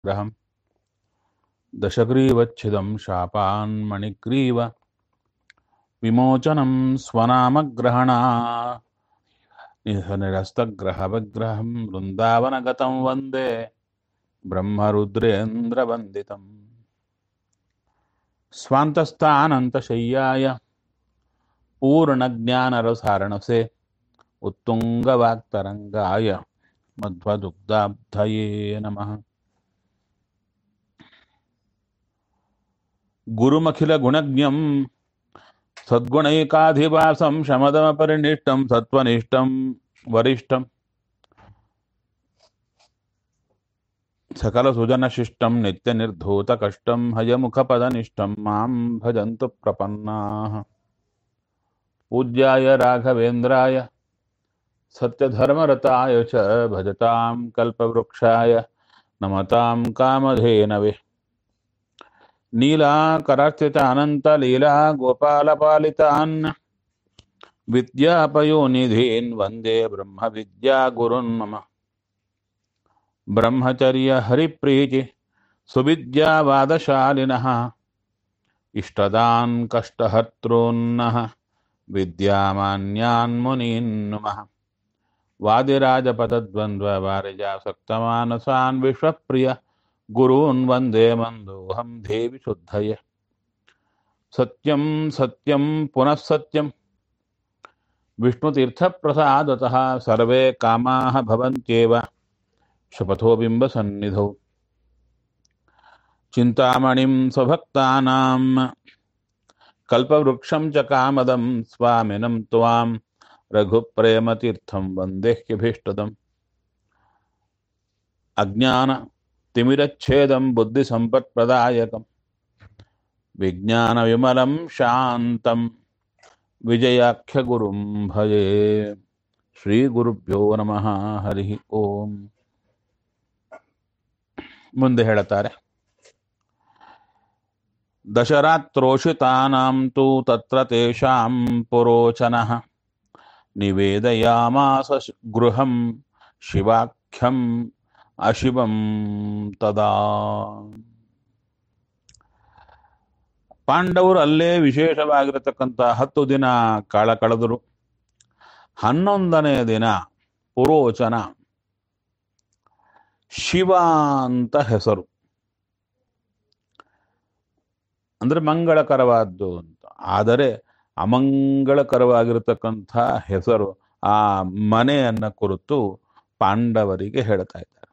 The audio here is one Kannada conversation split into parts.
ग्रहम् दशग्रीवच्छिदं शापान्मणिग्रीव विमोचनं स्वनामग्रहणा निरस्तग्रहविग्रहं वृन्दावनगतं वन्दे ब्रह्मरुद्रेन्द्रवन्दितम् स्वान्तस्थानन्तशय्याय पूर्णज्ञानरसारणसे उत्तुङ्गवाक्तरङ्गाय मध्वदुग्धाब्धये नमः गुरुमखिलगुणज्ञं सद्गुणैकाधिवासं शमदमपरिनिष्टं सत्त्वनिष्ठं वरिष्ठं सकलसुजनशिष्टं नित्यनिर्धूतकष्टं हयमुखपदनिष्ठं मां भजन्तु प्रपन्नाः पूज्याय राघवेन्द्राय सत्यधर्मरताय च भजतां कल्पवृक्षाय नमतां कामधेनवे नीलाकरार्चितानन्तलीला गोपालपालितान् विद्यापयोनिधीन् वन्दे ब्रह्मविद्यागुरुन् मम ब्रह्मचर्यहरिप्रीति सुविद्यावादशालिनः इष्टदान् कष्टहर्तॄन्नः विद्यामान्यान् मुनीन् नुमः वादिराजपदद्वन्द्ववारिजासक्तमानसान् विश्वप्रिय गुरून् वन्दे मन्दोऽहं देवि शुद्धये सत्यं सत्यं पुनः सत्यं विष्णुतीर्थप्रसादतः सर्वे कामाः भवन्त्येव शपथो बिम्बसन्निधौ चिन्तामणिं स्वभक्तानां कल्पवृक्षं च कामदं स्वामिनं त्वां रघुप्रेमतीर्थं वन्देह्यभीष्टदम् अज्ञानतिमिरच्छेदं बुद्धिसम्पत्प्रदायकं विज्ञानविमलं शान्तं विजयाख्यगुरुं भजे ಶ್ರೀಗುರುಭ್ಯೋ ನಮಃ ಹರಿ ಓಂ ಮುಂದೆ ಹೇಳುತ್ತಾರೆ ದಶರಾತ್ರೋಷಿತಾನಾಂ ತು ತತ್ರ ತೇಷಾಂ ಪುರೋಚನಃ ನಿವೇದಯಾಮಾಸ ಶ್- ಗೃಹಂ ಶಿವಾಖ್ಯಂ ಅಶಿವಂ ತದಾ ಪಾಂಡವರು ಅಲ್ಲೇ ವಿಶೇಷವಾಗಿರತಕ್ಕಂಥ ಹತ್ತು ದಿನ ಕಾಲ ಕಳೆದರು ಹನ್ನೊಂದನೆಯ ದಿನ ಪುರೋಚನ ಶಿವ ಅಂತ ಹೆಸರು ಅಂದ್ರೆ ಮಂಗಳಕರವಾದ್ದು ಅಂತ ಆದರೆ ಅಮಂಗಳಕರವಾಗಿರತಕ್ಕಂಥ ಹೆಸರು ಆ ಮನೆಯನ್ನ ಕುರಿತು ಪಾಂಡವರಿಗೆ ಹೇಳ್ತಾ ಇದ್ದಾರೆ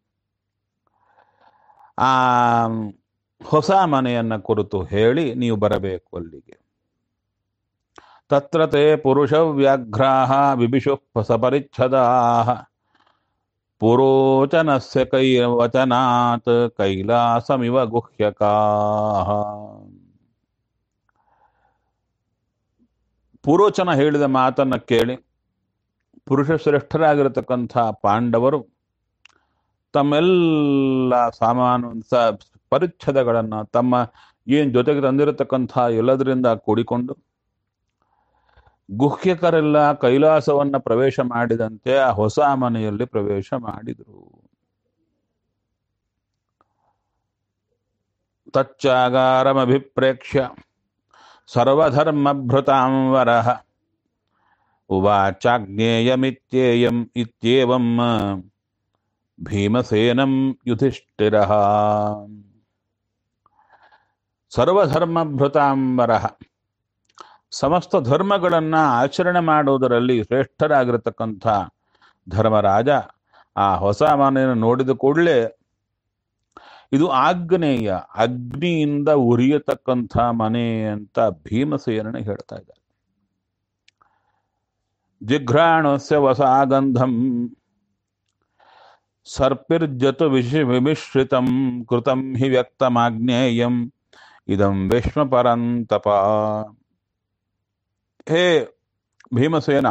ಆ ಹೊಸ ಮನೆಯನ್ನ ಕುರಿತು ಹೇಳಿ ನೀವು ಬರಬೇಕು ಅಲ್ಲಿಗೆ ತತ್ರ ತೇ ಪುರುಷ ವ್ಯಾಘ್ರಾಹ ವಿಭಿಷು ಸಪರಿಚ್ಛದಾಹ ಪುರೋಚನಸ್ಯ ಕೈ ವಚನಾತ್ ಕೈಲಾಸಮಿವ ಗುಹ್ಯಕಾಹ ಪುರೋಚನ ಹೇಳಿದ ಮಾತನ್ನ ಕೇಳಿ ಪುರುಷ ಶ್ರೇಷ್ಠರಾಗಿರತಕ್ಕಂಥ ಪಾಂಡವರು ತಮ್ಮೆಲ್ಲ ಸಾಮಾನು ಸ ಪರಿಚ್ಛದಗಳನ್ನ ತಮ್ಮ ಏನ್ ಜೊತೆಗೆ ತಂದಿರತಕ್ಕಂಥ ಎಲ್ಲದರಿಂದ ಕೂಡಿಕೊಂಡು ಗುಹ್ಯಕರೆಲ್ಲ ಕೈಲಾಸವನ್ನ ಪ್ರವೇಶ ಮಾಡಿದಂತೆ ಆ ಹೊಸ ಮನೆಯಲ್ಲಿ ಪ್ರವೇಶ ಮಾಡಿದರು ತಚ್ಚಾಗಾರಮಭಿಪ್ರೇಕ್ಷ್ಯ ಸರ್ವಧರ್ಮಭೃತಾಂ ವರಃ ಉವಾಚಾಜ್ಞೇಯಮಿತ್ಯೇಯಂ ಇತ್ಯೇವಂ ಭೀಮಸೇನಂ ಯುಧಿಷ್ಠಿರಃ ಸರ್ವಧರ್ಮಭೃತಾಂ ವರಃ ಸಮಸ್ತ ಧರ್ಮಗಳನ್ನ ಆಚರಣೆ ಮಾಡುವುದರಲ್ಲಿ ಶ್ರೇಷ್ಠರಾಗಿರತಕ್ಕಂಥ ಧರ್ಮರಾಜ ಆ ಹೊಸ ಮನೆಯನ್ನು ನೋಡಿದ ಕೂಡಲೇ ಇದು ಆಗ್ನೇಯ ಅಗ್ನಿಯಿಂದ ಉರಿಯತಕ್ಕಂಥ ಮನೆ ಅಂತ ಭೀಮಸೇನ ಹೇಳ್ತಾ ಇದ್ದಾರೆ ಜಿಘ್ರಾಣಸ್ಯ ವಸಾಗಂಧಂ ಸರ್ಪಿರ್ಜತು ವಿಶಿ ವಿಮಿಶ್ರಿತಂ ಕೃತಂ ಹಿ ವ್ಯಕ್ತಮಾಗ್ನೇಯಂ ಇದಂ ವಿಷ್ಣು ಪರಂತಪ ಹೇ ಭೀಮಸೇನ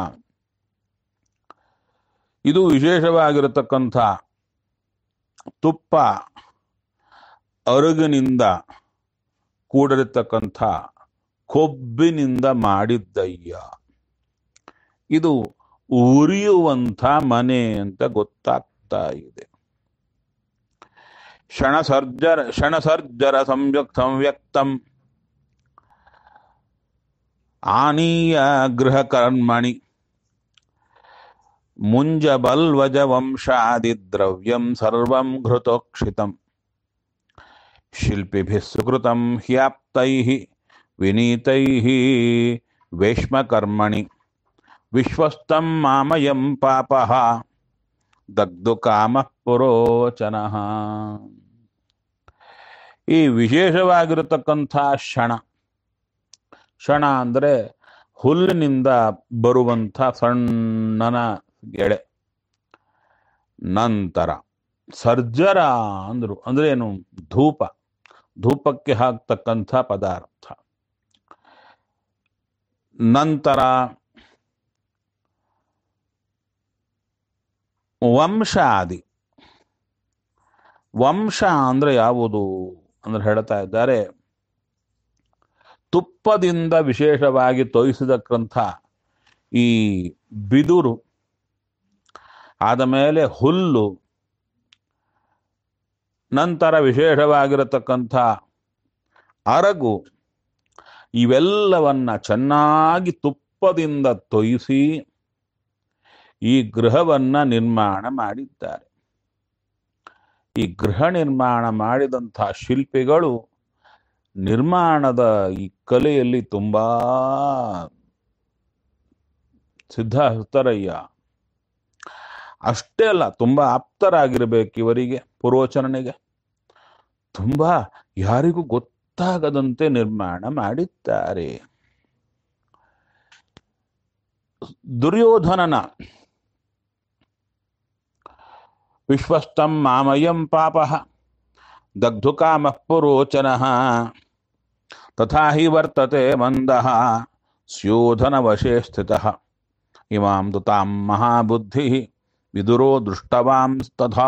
ಇದು ವಿಶೇಷವಾಗಿರತಕ್ಕಂಥ ತುಪ್ಪ ಅರುಗಿನಿಂದ ಕೂಡಿರತಕ್ಕಂಥ ಕೊಬ್ಬಿನಿಂದ ಮಾಡಿದ್ದಯ್ಯ ಇದು ಉರಿಯುವಂಥ ಮನೆ ಅಂತ ಗೊತ್ತಾಗ್ತಾ ಇದೆ ಕ್ಷಣಸರ್ಜರ ಕ್ಷಣಸರ್ಜರ ಸಂಯುಕ್ತ ಸಂವ್ಯಕ್ತಂ ಆನೀಯ ಗೃಹಕರ್ಮಣಿ ಮುಂಜಬಲ್ವಜ ವಂಶಾದಿ ದ್ರವ್ಯಂ ಸರ್ವಂ ಘೃತೋಕ್ಷಿತಂ ಶಿಲ್ಪಿಭಿಃ ಸುಕೃತಂ ಹ್ಯಾಪ್ತೈಃ ವಿನೀತೈಃ ವೇಶ್ಮಕರ್ಮಣಿ ವಿಶ್ವಸ್ತಂ ಮಾಮಯಂ ಪಾಪಃ ದಗ್ಧು ಕಾಮಃ ಪುರೋಚನಃ ಈ ವಿಶೇಷವಾಗಿರತಕ್ಕಂಥ ಕ್ಷಣ ಕ್ಷಣ ಅಂದರೆ ಹುಲ್ಲಿನಿಂದ ಬರುವಂಥ ಸಣ್ಣನ ಎಳೆ ನಂತರ ಸರ್ಜರ ಅಂದ್ರು ಅಂದ್ರೆ ಏನು ಧೂಪ ಧೂಪಕ್ಕೆ ಹಾಕ್ತಕ್ಕಂಥ ಪದಾರ್ಥ ನಂತರ ವಂಶಾದಿ ವಂಶ ಅಂದ್ರೆ ಯಾವುದು ಅಂದ್ರೆ ಹೇಳ್ತಾ ಇದ್ದಾರೆ ತುಪ್ಪದಿಂದ ವಿಶೇಷವಾಗಿ ತೋಯಿಸಿದಕ್ಕಂಥ ಈ ಬಿದುರು ಆದ ಮೇಲೆ ಹುಲ್ಲು ನಂತರ ವಿಶೇಷವಾಗಿರತಕ್ಕಂಥ ಅರಗು ಇವೆಲ್ಲವನ್ನ ಚೆನ್ನಾಗಿ ತುಪ್ಪದಿಂದ ತೊಯಿಸಿ ಈ ಗೃಹವನ್ನ ನಿರ್ಮಾಣ ಮಾಡಿದ್ದಾರೆ ಈ ಗೃಹ ನಿರ್ಮಾಣ ಮಾಡಿದಂಥ ಶಿಲ್ಪಿಗಳು ನಿರ್ಮಾಣದ ಈ ಕಲೆಯಲ್ಲಿ ತುಂಬಾ ಸಿದ್ಧಹಸ್ತರಯ್ಯ ಅಷ್ಟೇ ಅಲ್ಲ ತುಂಬಾ ಆಪ್ತರಾಗಿರ್ಬೇಕು ಇವರಿಗೆ ಪುರೋಚನನಿಗೆ ತುಂಬಾ ಯಾರಿಗೂ ಗೊತ್ತಾಗದಂತೆ ನಿರ್ಮಾಣ ಮಾಡಿದ್ದಾರೆ ದುರ್ಯೋಧನನ ವಿಶ್ವಸ್ತಂ ಮಾಮಯಂ ಪಾಪ ದಗ್ಧುಕಾಮ ಪುರೋಚನ ತಥಾ ಹಿ ವರ್ತತೆ ಮಂದ ಸ್ಯೋಧನವಶೇ ಸ್ಥಿತ ಇಮಾಂ ದುತಾಂ ಮಹಾಬುದ್ಧಿ ವಿದುರೋ ದೃಷ್ಟವಾಂ ತಥಾ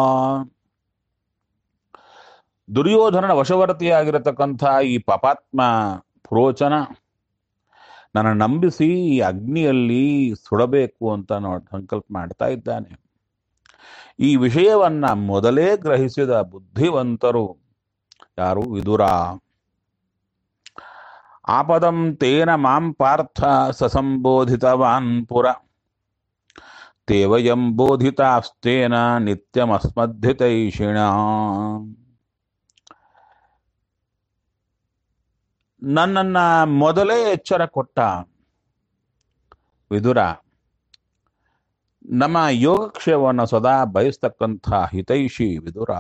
ದುರ್ಯೋಧನನ ವಶವರ್ತಿಯಾಗಿರತಕ್ಕಂಥ ಈ ಪಾಪಾತ್ಮ ಪುರೋಚನ ನನ್ನ ನಂಬಿಸಿ ಈ ಅಗ್ನಿಯಲ್ಲಿ ಸುಡಬೇಕು ಅಂತ ನೋಡಿ ಸಂಕಲ್ಪ ಮಾಡ್ತಾ ಇದ್ದಾನೆ ಈ ವಿಷಯವನ್ನ ಮೊದಲೇ ಗ್ರಹಿಸಿದ ಬುದ್ಧಿವಂತರು ಯಾರು ವಿದುರ ಆಪದಂ ತೇನ ಮಾಂ ಪಾರ್ಥ ಸಸಂಬೋಧಿತವಾನ್ ಪುರ ತೇವಯಂ ಬೋಧಿತಾಸ್ತೇನ ನಿತ್ಯಮಸ್ಮದ್ಧಿತೈಷಿಣ ನನ್ನನ್ನ ಮೊದಲೇ ಎಚ್ಚರ ಕೊಟ್ಟ ವಿದುರ ನಮ್ಮ ಯೋಗಕ್ಷೇಮವನ್ನು ಸದಾ ಬಯಸ್ತಕ್ಕಂಥ ಹಿತೈಷಿ ವಿದುರ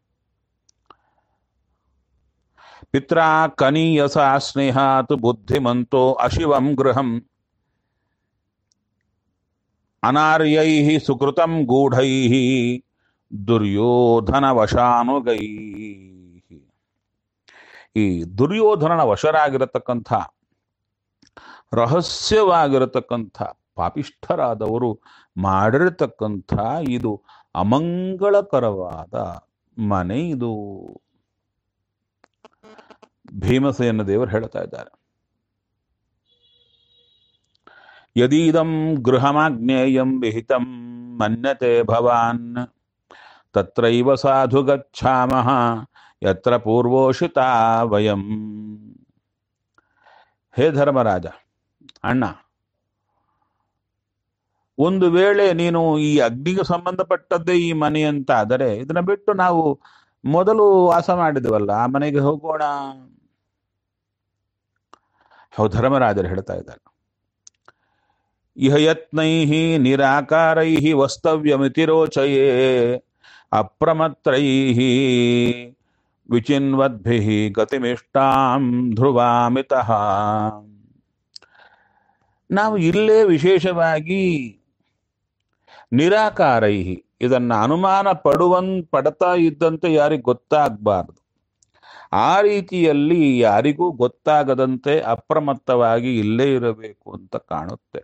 ಪಿತ್ರ ಕನೀಯಸ ಸ್ನೇಹಾತ್ ಬುದ್ಧಿಮಂತೋ ಅಶಿವಂ ಗೃಹಂ ಅನಾರ್ಯೈ ಸುಕೃತಂ ಗೂಢೈ ದುರ್ಯೋಧನ ವಶಾನುಗೈ ಈ ದುರ್ಯೋಧನನ ವಶರಾಗಿರತಕ್ಕಂಥ ರಹಸ್ಯವಾಗಿರತಕ್ಕಂಥ ಪಾಪಿಷ್ಠರಾದವರು ಮಾಡಿರತಕ್ಕಂಥ ಇದು ಅಮಂಗಳಕರವಾದ ಮನೆ ಇದು ಭೀಮಸೇನ ದೇವರು ಹೇಳ್ತಾ ಇದ್ದಾರೆ ಯದೀದಂ ಗೃಹಮಾಜ್ಞೇಯಂ ವಿಹಿತಂ ಮನ್ಯತೆ ಭವಾನ್ ತತ್ರೈವ ಸಾಧು ಗಚ್ಛಾಮಃ ಯತ್ರ ಪೂರ್ವೋಷಿತಾ ವಯಂ ಹೇ ಧರ್ಮರಾಜ ಅಣ್ಣ ಒಂದು ವೇಳೆ ನೀನು ಈ ಅಗ್ನಿಗೆ ಸಂಬಂಧಪಟ್ಟದ್ದೇ ಈ ಮನೆ ಅಂತ ಆದರೆ ಇದನ್ನ ಬಿಟ್ಟು ನಾವು ಮೊದಲು ವಾಸ ಮಾಡಿದ್ವಲ್ಲ ಆ ಮನೆಗೆ ಹೋಗೋಣ ಹೌದು ಧರ್ಮರಾಜರು ಹೇಳ್ತಾ ಇದ್ದಾರೆ ಇಹ ಯತ್ನೈ ನಿರಾಕಾರೈ ವಸ್ತವ್ಯಮಿತಿ ರೋಚಯೇ ಅಪ್ರಮತ್ರೈ ವಿಚಿನ್ವದ್ಭಿ ಗತಿಮಿಷ್ಟಾಂ ಧ್ರುವಾಮಿತಃ ನಾವು ಇಲ್ಲೇ ವಿಶೇಷವಾಗಿ ನಿರಾಕಾರೈ ಇದನ್ನ ಅನುಮಾನ ಪಡುವನ್ ಪಡ್ತಾ ಇದ್ದಂತೆ ಯಾರಿಗೆ ಗೊತ್ತಾಗಬಾರ್ದು ಆ ರೀತಿಯಲ್ಲಿ ಯಾರಿಗೂ ಗೊತ್ತಾಗದಂತೆ ಅಪ್ರಮತ್ತವಾಗಿ ಇಲ್ಲೇ ಇರಬೇಕು ಅಂತ ಕಾಣುತ್ತೆ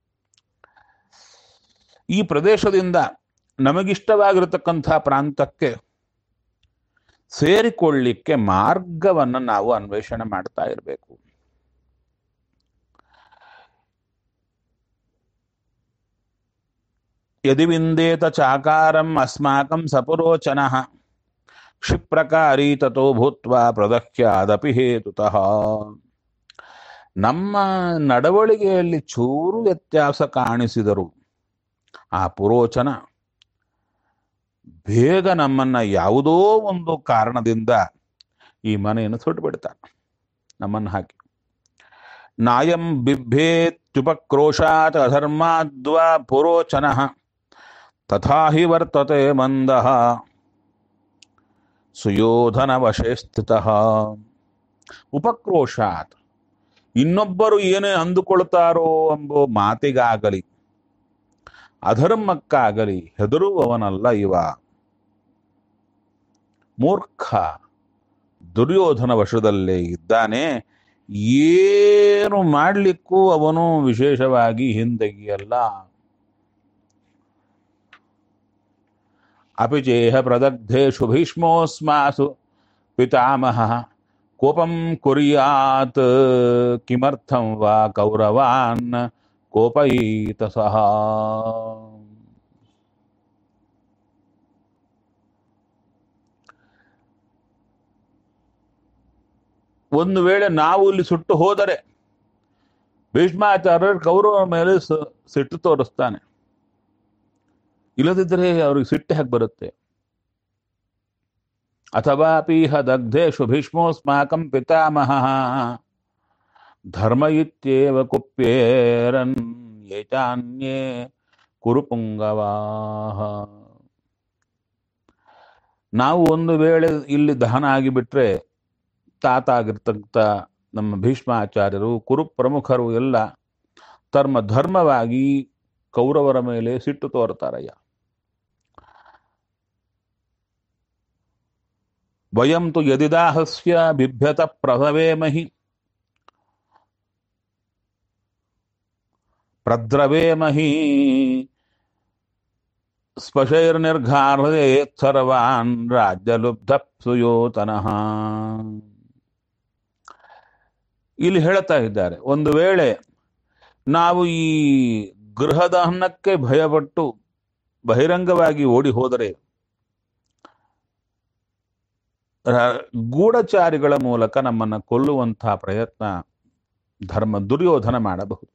ಈ ಪ್ರದೇಶದಿಂದ ನಮಗಿಷ್ಟವಾಗಿರತಕ್ಕಂಥ ಪ್ರಾಂತಕ್ಕೆ ಸೇರಿಕೊಳ್ಳಿಕ್ಕೆ ಮಾರ್ಗವನ್ನು ನಾವು ಅನ್ವೇಷಣೆ ಮಾಡ್ತಾ ಇರಬೇಕು ಯದಿ ವಿಂದೇತ ಚಾಕಾರಂ ಅಸ್ಮಾಕಂ ಸಪುರೋಚನ ಕ್ಷಿಪ್ರಕಾರಿ ತಥೋ ಭೂತ್ವ ಪ್ರದಹ್ಯಾದಪಿ ಹೇತುತಃ ನಮ್ಮ ನಡವಳಿಕೆಯಲ್ಲಿ ಚೂರು ವ್ಯತ್ಯಾಸ ಕಾಣಿಸಿದರು ಆ ಪುರೋಚನ ಬೇಗ ನಮ್ಮನ್ನ ಯಾವುದೋ ಒಂದು ಕಾರಣದಿಂದ ಈ ಮನೆಯನ್ನು ಸುಟ್ಟು ಬಿಡ್ತಾನೆ ನಮ್ಮನ್ನು ಹಾಕಿ ನಾಯಂ ಬಿಭ್ಯೇತ್ಯುಪಕ್ರೋಶಾತ್ ಅಧರ್ಮಾದ್ವ ಪುರೋಚನ ತಥಾ ಹಿ ವರ್ತತೆ ಮಂದ ಸುಯೋಧನ ವಶೇ ಸ್ಥಿತ ಉಪಕ್ರೋಶಾತ್ ಇನ್ನೊಬ್ಬರು ಏನೇ ಅಂದುಕೊಳ್ತಾರೋ ಎಂಬೋ ಮಾತಿಗಾಗಲಿ ಅಧರ್ಮಕ್ಕಾಗಲಿ ಹೆದರುವವನಲ್ಲ ಇವ ಮೂರ್ಖ ದುರ್ಯೋಧನ ವಶದಲ್ಲೇ ಇದ್ದಾನೆ ಏನು ಮಾಡಲಿಕ್ಕೂ ಅವನು ವಿಶೇಷವಾಗಿ ಹಿಂದೆಗೆಯಲ್ಲ ಅಪಿಚೇಹ ಪ್ರದಗ್ಧೇಶು ಭೀಷ್ಮೋಸ್ಮಾಸು ಪಿತಾಮಹ ಕೋಪಂ ಕುರ್ಯಾತ್ ಕಿಮರ್ಥಂ ವಾ ಕೌರವಾನ್ ಕೋಪಯೀತ ಸಹ ಒಂದು ವೇಳೆ ನಾವು ಇಲ್ಲಿ ಸುಟ್ಟು ಹೋದರೆ ಭೀಷ್ಮಾಚಾರ್ಯರು ಕೌರವ ಮೇಲೆ ಸ- ಸಿಟ್ಟು ತೋರಿಸ್ತಾನೆ ಇಲ್ಲದಿದ್ದರೆ ಅವ್ರಿಗೆ ಸಿಟ್ಟು ಹೇಗೆ ಬರುತ್ತೆ ಅಥವಾ ಪೀಹ ದಗ್ಧೇಶು ಭೀಷ್ಮೋಸ್ಮಾಕಂ ಪಿತಾಮಹ ಧರ್ಮ ಇತ್ಯೇವ ಕುಪ್ಯೇರನ್ ಏಚಾನ್ಯೇ ಕುರುಪುಂಗವಾಹ ನಾವು ಒಂದು ವೇಳೆ ಇಲ್ಲಿ ದಹನ ಆಗಿಬಿಟ್ರೆ ತಾತ ಆಗಿರ್ತಕ್ಕಂಥ ನಮ್ಮ ಭೀಷ್ಮಾಚಾರ್ಯರು ಕುರು ಪ್ರಮುಖರು ಎಲ್ಲ ತಮ್ಮ ಧರ್ಮವಾಗಿ ಕೌರವರ ಮೇಲೆ ಸಿಟ್ಟು ತೋರ್ತಾರಯ್ಯ ವಯಂ ತು ಯದಿದಾಹಸ್ಯ ಬಿಭ್ಯತ ಪ್ರಭವೇಮಹಿ ಪ್ರದ್ರವೇಮಹಿ ಸ್ಪಶೈರ್ನಿರ್ಘಾರಯೇತ್ ಸರ್ವಾನ್ ರಾಜ್ಯಲುಬ್ಧ ಸುಯೋತನಃ ಇಲ್ಲಿ ಹೇಳ್ತಾ ಇದ್ದಾರೆ ಒಂದು ವೇಳೆ ನಾವು ಈ ಗೃಹದಹನಕ್ಕೆ ಭಯಪಟ್ಟು ಬಹಿರಂಗವಾಗಿ ಓಡಿ ಹೋದರೆ ರ- ಗೂಢಚಾರಿಗಳ ಮೂಲಕ ನಮ್ಮನ್ನ ಕೊಲ್ಲುವಂತಹ ಪ್ರಯತ್ನ ಧರ್ಮ ದುರ್ಯೋಧನ ಮಾಡಬಹುದು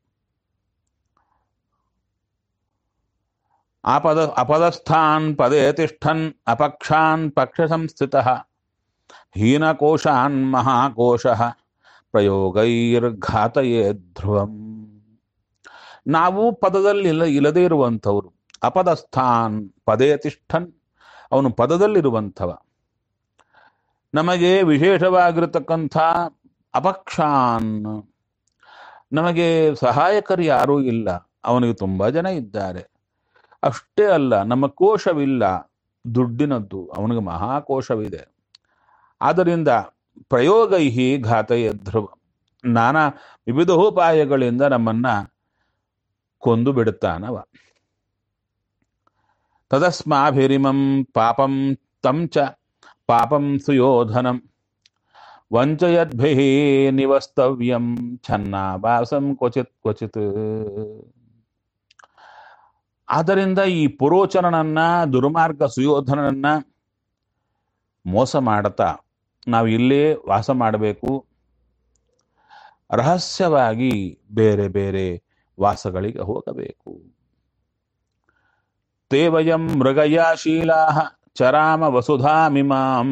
ಆಪದ ಅಪದಸ್ಥಾನ್ ಪದೇ ತಿಷ್ಠನ್ ಅಪಕ್ಷಾನ್ ಪಕ್ಷ ಸಂಸ್ಥಿತ ಹೀನಕೋಶಾನ್ ಮಹಾಕೋಶ ಪ್ರಯೋಗೈರ್ಘಾತಯೇ ಧ್ರುವಂ ನಾವು ಪದದಲ್ಲಿ ಇಲ್ಲ ಇಲ್ಲದೇ ಇರುವಂಥವ್ರು ಅಪದಸ್ಥಾನ್ ಪದೇ ತಿಷ್ಠನ್ ಅವನು ಪದದಲ್ಲಿರುವಂಥವ ನಮಗೆ ವಿಶೇಷವಾಗಿರತಕ್ಕಂಥ ಅಪಕ್ಷಾನ್ ನಮಗೆ ಸಹಾಯಕರು ಯಾರೂ ಇಲ್ಲ ಅವನಿಗೆ ತುಂಬ ಜನ ಇದ್ದಾರೆ ಅಷ್ಟೇ ಅಲ್ಲ ನಮ್ಮ ಕೋಶವಿಲ್ಲ ದುಡ್ಡಿನದ್ದು ಅವನಿಗೆ ಮಹಾಕೋಶವಿದೆ ಆದ್ದರಿಂದ ಪ್ರಯೋಗೈಹಿ ಘಾತಯ ಧ್ರುವ ನಾನಾ ವಿವಿಧೋಪಾಯಗಳಿಂದ ನಮ್ಮನ್ನ ಕೊಂದು ಬಿಡುತ್ತಾನವ ತದಸ್ಮಾಭಿರಿಮಂ ಪಾಪಂ ತಂ ಚ ಪಾಪಂ ಸುಯೋಧನಂ ವಂಚಯದ್ಭಿಃ ನಿವಸ್ತವ್ಯಂ ಛನ್ನಾಭಾಸಂ ಕ್ವಚಿತ್ ಕ್ವಚಿತ್ ಆದ್ದರಿಂದ ಈ ಪುರೋಚನನನ್ನ ದುರ್ಮಾರ್ಗ ಸುಯೋಧನನನ್ನ ಮೋಸ ಮಾಡುತ್ತಾ ನಾವು ಇಲ್ಲೇ ವಾಸ ಮಾಡಬೇಕು ರಹಸ್ಯವಾಗಿ ಬೇರೆ ಬೇರೆ ವಾಸಗಳಿಗೆ ಹೋಗಬೇಕು ತೇ ವಯಂ ಮೃಗಯಾಶೀಲಾ ಚರಾಮ ವಸುಧಾಮಿಮಾಂ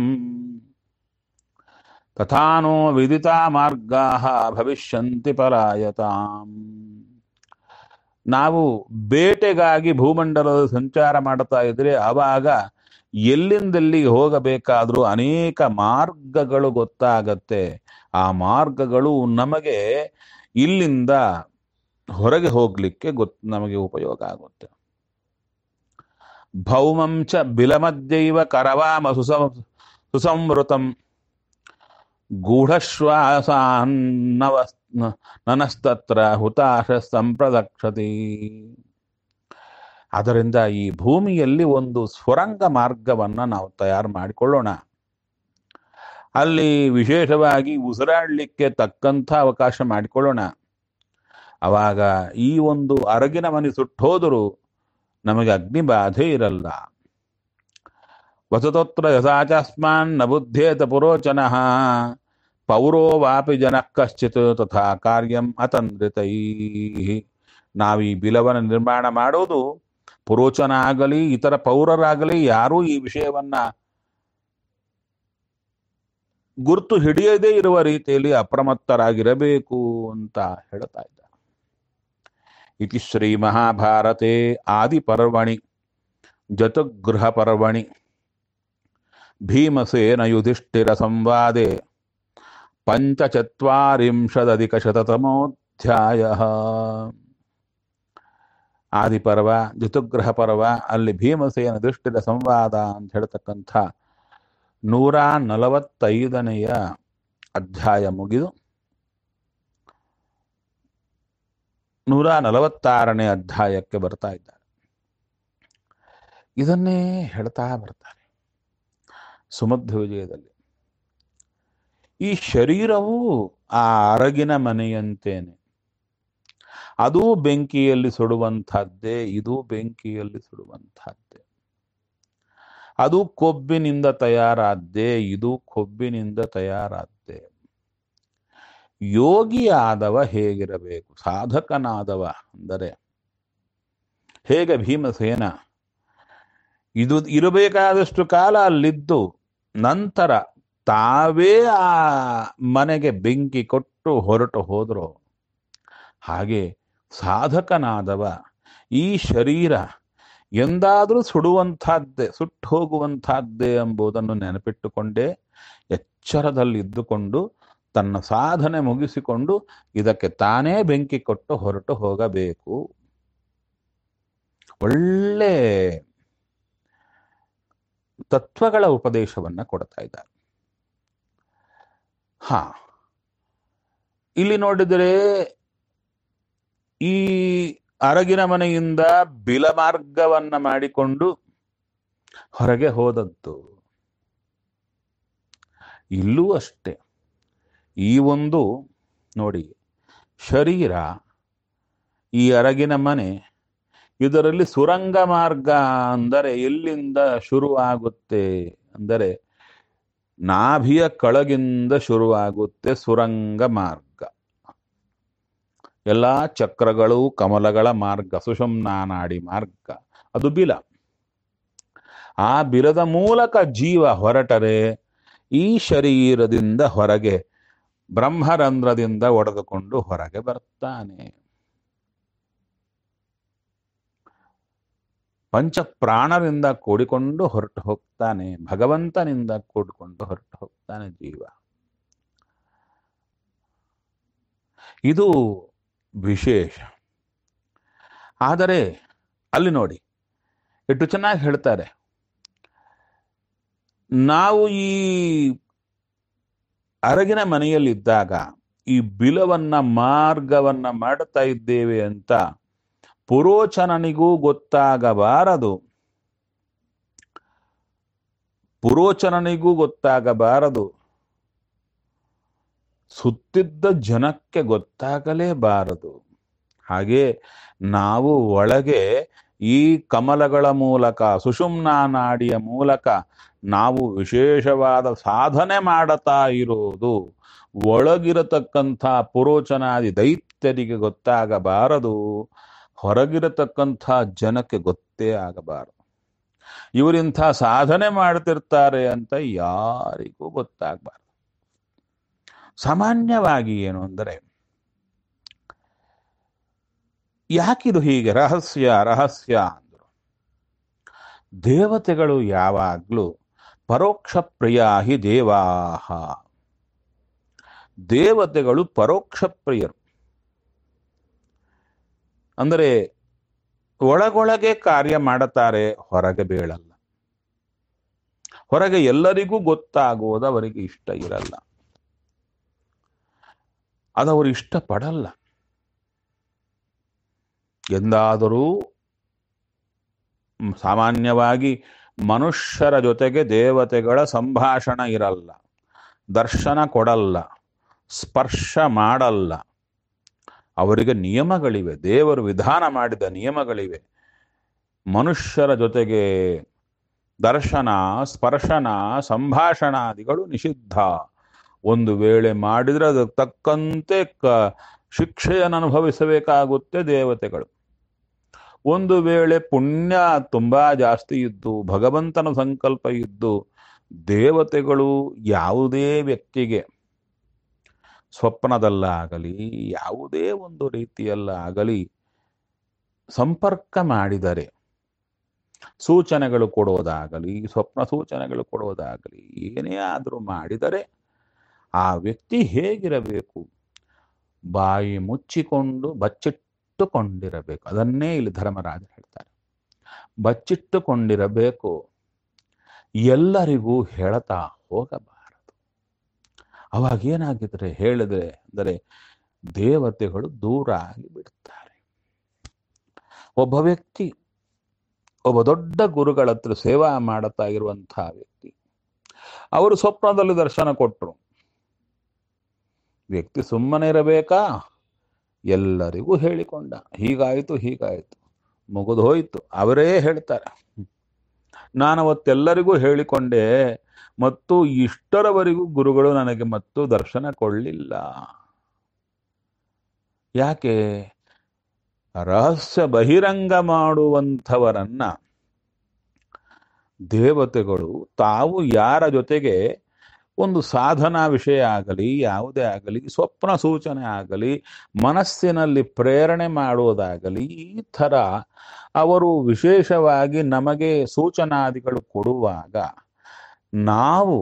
ತಥಾನೋ ವಿದಿತಾ ಮಾರ್ಗಾ ಭವಿಷ್ಯಂತಿ ಪಲಾಯತಾಂ ನಾವು ಬೇಟೆಗಾಗಿ ಭೂಮಂಡಲದ ಸಂಚಾರ ಮಾಡ್ತಾ ಇದ್ರೆ ಆವಾಗ ಎಲ್ಲಿಂದೆಲ್ಲಿಗೆ ಹೋಗಬೇಕಾದ್ರೂ ಅನೇಕ ಮಾರ್ಗಗಳು ಗೊತ್ತಾಗತ್ತೆ ಆ ಮಾರ್ಗಗಳು ನಮಗೆ ಇಲ್ಲಿಂದ ಹೊರಗೆ ಹೋಗ್ಲಿಕ್ಕೆ ಗೊತ್ ನಮಗೆ ಉಪಯೋಗ ಆಗುತ್ತೆ ಭೌಮಂ ಚ ಬಿಲಮಧ್ಯೈವ ಕರವಾಮ ಸುಸ ಸುಸಂವೃತಂ ಗೂಢಶ್ವಾಸಾನ್ನವ ನನಸ್ತತ್ರ ಹುತಾಶ ಸಂಪ್ರದಕ್ಷತಿ ಆದ್ದರಿಂದ ಈ ಭೂಮಿಯಲ್ಲಿ ಒಂದು ಸ್ವರಂಗ ಮಾರ್ಗವನ್ನ ನಾವು ತಯಾರು ಮಾಡಿಕೊಳ್ಳೋಣ ಅಲ್ಲಿ ವಿಶೇಷವಾಗಿ ಉಸಿರಾಡಲಿಕ್ಕೆ ತಕ್ಕಂಥ ಅವಕಾಶ ಮಾಡಿಕೊಳ್ಳೋಣ ಅವಾಗ ಈ ಒಂದು ಅರಗಿನ ಮನೆ ಸುಟ್ಟೋದರೂ ನಮಗೆ ಅಗ್ನಿ ಬಾಧೆ ಇರಲ್ಲ ವಸತೋತ್ರ ಯಥಾಚಾಸ್ಮಾನ್ ನ ಬುದ್ಧೇತ ಪುರೋಚನಃ ಪೌರೋ ವಾಪಿ ಜನಃ ಕಶ್ಚಿತ್ ತಥಾ ಕಾರ್ಯಂ ಅತಂದ್ರಿತೈ ನಾವು ಈ ಬಿಲವನ್ನು ನಿರ್ಮಾಣ ಮಾಡೋದು ಪುರೋಚನ ಆಗಲಿ ಇತರ ಪೌರರಾಗಲಿ ಯಾರೂ ಈ ವಿಷಯವನ್ನ ಗುರುತು ಹಿಡಿಯದೇ ಇರುವ ರೀತಿಯಲ್ಲಿ ಅಪ್ರಮತ್ತರಾಗಿರಬೇಕು ಅಂತ ಹೇಳ್ತಾ ಇದ್ದಾರೆ ಇತಿ ಶ್ರೀ ಮಹಾಭಾರತೆ ಆದಿಪರ್ವಣಿ ಜತುಗೃಹ ಪರ್ವಣಿ ಭೀಮಸೇನ ಯುಧಿಷ್ಠಿರ ಸಂವಾದೆ ಪಂಚಚತ್ವಾರಿಂಶದಧಿಕ ಶತತಮೋಧ್ಯಾಯ ಆದಿಪರ್ವ ಜತುಗ್ರಹ ಪರ್ವ ಅಲ್ಲಿ ಭೀಮಸೇನ ಯುಧಿಷ್ಠಿರ ಸಂವಾದ ಅಂತ ಹೇಳ್ತಕ್ಕಂಥ ನೂರ ನಲವತ್ತೈದನೆಯ ಅಧ್ಯಾಯ ಮುಗಿದು ನೂರ ನಲವತ್ತಾರನೇ ಅಧ್ಯಾಯಕ್ಕೆ ಬರ್ತಾ ಇದ್ದಾರೆ ಇದನ್ನೇ ಹೇಳ್ತಾ ಬರ್ತಾರೆ ಸುಮಧ್ವ ವಿಜಯದಲ್ಲಿ ಈ ಶರೀರವು ಆ ಅರಗಿನ ಮನೆಯಂತೇನೆ ಅದು ಬೆಂಕಿಯಲ್ಲಿ ಸುಡುವಂತಹದ್ದೇ ಇದು ಬೆಂಕಿಯಲ್ಲಿ ಸುಡುವಂತಹದ್ದೇ ಅದು ಕೊಬ್ಬಿನಿಂದ ತಯಾರಾದ್ದೇ ಇದು ಕೊಬ್ಬಿನಿಂದ ತಯಾರಾದ್ದೇ ಯೋಗಿಯಾದವ ಹೇಗಿರಬೇಕು ಸಾಧಕನಾದವ ಅಂದರೆ ಹೇಗೆ ಭೀಮಸೇನ ಇದು ಇರಬೇಕಾದಷ್ಟು ಕಾಲ ಅಲ್ಲಿದ್ದು ನಂತರ ತಾವೇ ಆ ಮನೆಗೆ ಬೆಂಕಿ ಕೊಟ್ಟು ಹೊರಟು ಹೋದ್ರು ಹಾಗೆ ಸಾಧಕನಾದವ ಈ ಶರೀರ ಎಂದಾದರೂ ಸುಡುವಂತಹದ್ದೇ ಸುಟ್ಟು ಹೋಗುವಂತಹದ್ದೇ ಎಂಬುದನ್ನು ನೆನಪಿಟ್ಟುಕೊಂಡೇ ಎಚ್ಚರದಲ್ಲಿದ್ದುಕೊಂಡು ತನ್ನ ಸಾಧನೆ ಮುಗಿಸಿಕೊಂಡು ಇದಕ್ಕೆ ತಾನೇ ಬೆಂಕಿ ಕೊಟ್ಟು ಹೊರಟು ಹೋಗಬೇಕು ಒಳ್ಳೆ ತತ್ವಗಳ ಉಪದೇಶವನ್ನ ಕೊಡ್ತಾ ಇದ್ದಾರೆ ಹಾ ಇಲ್ಲಿ ನೋಡಿದರೆ ಈ ಅರಗಿನ ಮನೆಯಿಂದ ಬಿಲ ಮಾರ್ಗವನ್ನ ಮಾಡಿಕೊಂಡು ಹೊರಗೆ ಹೋದದ್ದು ಇಲ್ಲೂ ಅಷ್ಟೆ ಈ ಒಂದು ನೋಡಿ ಶರೀರ ಈ ಅರಗಿನ ಮನೆ ಇದರಲ್ಲಿ ಸುರಂಗ ಮಾರ್ಗ ಅಂದರೆ ಎಲ್ಲಿಂದ ಶುರುವಾಗುತ್ತೆ ಅಂದರೆ ನಾಭಿಯ ಕೆಳಗಿಂದ ಶುರುವಾಗುತ್ತೆ ಸುರಂಗ ಮಾರ್ಗ ಎಲ್ಲ ಚಕ್ರಗಳು ಕಮಲಗಳ ಮಾರ್ಗ ಸುಷುಮ್ನಾ ನಾಡಿ ಮಾರ್ಗ ಅದು ಬಿಲ ಆ ಬಿಲದ ಮೂಲಕ ಜೀವ ಹೊರಟರೆ ಈ ಶರೀರದಿಂದ ಹೊರಗೆ ಬ್ರಹ್ಮರಂಧ್ರದಿಂದ ಒಡೆದುಕೊಂಡು ಹೊರಗೆ ಬರ್ತಾನೆ ಪಂಚ ಪ್ರಾಣರಿಂದ ಕೂಡಿಕೊಂಡು ಹೊರಟು ಹೋಗ್ತಾನೆ ಭಗವಂತನಿಂದ ಕೂಡಿಕೊಂಡು ಹೊರಟು ಹೋಗ್ತಾನೆ ಜೀವ ಇದು ವಿಶೇಷ ಆದರೆ ಅಲ್ಲಿ ನೋಡಿ ಎಷ್ಟು ಚೆನ್ನಾಗಿ ಹೇಳ್ತಾರೆ ನಾವು ಈ ಅರಗಿನ ಮನೆಯಲ್ಲಿದ್ದಾಗ ಈ ಬಿಲವನ್ನ ಮಾರ್ಗವನ್ನ ಮಾಡ್ತಾ ಇದ್ದೇವೆ ಅಂತ ಪುರೋಚನನಿಗೂ ಗೊತ್ತಾಗಬಾರದು ಪುರೋಚನನಿಗೂ ಗೊತ್ತಾಗಬಾರದು ಸುತ್ತಿದ್ದ ಜನಕ್ಕೆ ಗೊತ್ತಾಗಲೇಬಾರದು ಹಾಗೆ ನಾವು ಒಳಗೆ ಈ ಕಮಲಗಳ ಮೂಲಕ ಸುಷುಮ್ನಾ ನಾಡಿಯ ಮೂಲಕ ನಾವು ವಿಶೇಷವಾದ ಸಾಧನೆ ಮಾಡುತ್ತಾ ಇರೋದು ಒಳಗಿರತಕ್ಕಂಥ ಪುರೋಚನಾದಿ ದೈತ್ಯರಿಗೆ ಗೊತ್ತಾಗಬಾರದು ಹೊರಗಿರತಕ್ಕಂಥ ಜನಕ್ಕೆ ಗೊತ್ತೇ ಆಗಬಾರದು ಇವರಿಂಥ ಸಾಧನೆ ಮಾಡ್ತಿರ್ತಾರೆ ಅಂತ ಯಾರಿಗೂ ಗೊತ್ತಾಗಬಾರದು ಸಾಮಾನ್ಯವಾಗಿ ಏನು ಅಂದರೆ ಯಾಕಿದು ಹೀಗೆ ರಹಸ್ಯ ರಹಸ್ಯ ಅಂದ್ರು ದೇವತೆಗಳು ಯಾವಾಗ್ಲೂ ಪರೋಕ್ಷ ಪ್ರಿಯ ಹಿ ದೇವಾಹ ದೇವತೆಗಳು ಪರೋಕ್ಷ ಪ್ರಿಯರು ಅಂದರೆ ಒಳಗೊಳಗೆ ಕಾರ್ಯ ಮಾಡುತ್ತಾರೆ ಹೊರಗೆ ಬೀಳಲ್ಲ ಹೊರಗೆ ಎಲ್ಲರಿಗೂ ಗೊತ್ತಾಗುವುದು ಅವರಿಗೆ ಇಷ್ಟ ಇರಲ್ಲ ಅದವರು ಇಷ್ಟಪಡಲ್ಲ ಎಂದಾದರೂ ಸಾಮಾನ್ಯವಾಗಿ ಮನುಷ್ಯರ ಜೊತೆಗೆ ದೇವತೆಗಳ ಸಂಭಾಷಣ ಇರಲ್ಲ ದರ್ಶನ ಕೊಡಲ್ಲ ಸ್ಪರ್ಶ ಮಾಡಲ್ಲ ಅವರಿಗೆ ನಿಯಮಗಳಿವೆ ದೇವರು ವಿಧಾನ ಮಾಡಿದ ನಿಯಮಗಳಿವೆ ಮನುಷ್ಯರ ಜೊತೆಗೆ ದರ್ಶನ ಸ್ಪರ್ಶನ ಸಂಭಾಷಣಾದಿಗಳು ನಿಷಿದ್ಧ ಒಂದು ವೇಳೆ ಮಾಡಿದರೆ ಅದಕ್ಕೆ ತಕ್ಕಂತೆ ಕ ಶಿಕ್ಷೆಯನ್ನು ಅನುಭವಿಸಬೇಕಾಗುತ್ತೆ ದೇವತೆಗಳು ಒಂದು ವೇಳೆ ಪುಣ್ಯ ತುಂಬಾ ಜಾಸ್ತಿ ಇದ್ದು ಭಗವಂತನ ಸಂಕಲ್ಪ ಇದ್ದು ದೇವತೆಗಳು ಯಾವುದೇ ವ್ಯಕ್ತಿಗೆ ಸ್ವಪ್ನದಲ್ಲಾಗಲಿ ಯಾವುದೇ ಒಂದು ರೀತಿಯಲ್ಲಾಗಲಿ ಸಂಪರ್ಕ ಮಾಡಿದರೆ ಸೂಚನೆಗಳು ಕೊಡೋದಾಗಲಿ ಸ್ವಪ್ನ ಸೂಚನೆಗಳು ಕೊಡೋದಾಗಲಿ ಏನೇ ಆದರೂ ಮಾಡಿದರೆ ಆ ವ್ಯಕ್ತಿ ಹೇಗಿರಬೇಕು ಬಾಯಿ ಮುಚ್ಚಿಕೊಂಡು ಬಚ್ಚಿಟ್ಟುಕೊಂಡಿರಬೇಕು ಅದನ್ನೇ ಇಲ್ಲಿ ಧರ್ಮರಾಜ ಹೇಳ್ತಾರೆ ಬಚ್ಚಿಟ್ಟುಕೊಂಡಿರಬೇಕು ಎಲ್ಲರಿಗೂ ಹೇಳ್ತಾ ಹೋಗಬಾರದು ಅವಾಗ ಏನಾಗಿದ್ರೆ ಹೇಳಿದ್ರೆ ಅಂದರೆ ದೇವತೆಗಳು ದೂರ ಆಗಿ ಬಿಡ್ತಾರೆ ಒಬ್ಬ ವ್ಯಕ್ತಿ ಒಬ್ಬ ದೊಡ್ಡ ಗುರುಗಳ ಹತ್ರ ಸೇವಾ ಮಾಡುತ್ತಾ ಇರುವಂತಹ ವ್ಯಕ್ತಿ ಅವರು ಸ್ವಪ್ನದಲ್ಲಿ ದರ್ಶನ ಕೊಟ್ಟರು ವ್ಯಕ್ತಿ ಸುಮ್ಮನೆ ಇರಬೇಕಾ ಎಲ್ಲರಿಗೂ ಹೇಳಿಕೊಂಡ ಹೀಗಾಯಿತು ಹೀಗಾಯಿತು ಮುಗಿದು ಹೋಯಿತು ಅವರೇ ಹೇಳ್ತಾರೆ ನಾನು ಅವತ್ತೆಲ್ಲರಿಗೂ ಹೇಳಿಕೊಂಡೆ ಮತ್ತು ಇಷ್ಟರವರೆಗೂ ಗುರುಗಳು ನನಗೆ ಮತ್ತು ದರ್ಶನ ಕೊಡಲಿಲ್ಲ ಯಾಕೆ ರಹಸ್ಯ ಬಹಿರಂಗ ಮಾಡುವಂಥವರನ್ನ ದೇವತೆಗಳು ತಾವು ಯಾರ ಜೊತೆಗೆ ಒಂದು ಸಾಧನಾ ವಿಷಯ ಆಗಲಿ ಯಾವುದೇ ಆಗಲಿ ಸ್ವಪ್ನ ಸೂಚನೆ ಆಗಲಿ ಮನಸ್ಸಿನಲ್ಲಿ ಪ್ರೇರಣೆ ಮಾಡುವುದಾಗಲಿ ಈ ಥರ ಅವರು ವಿಶೇಷವಾಗಿ ನಮಗೆ ಸೂಚನಾದಿಗಳು ಕೊಡುವಾಗ ನಾವು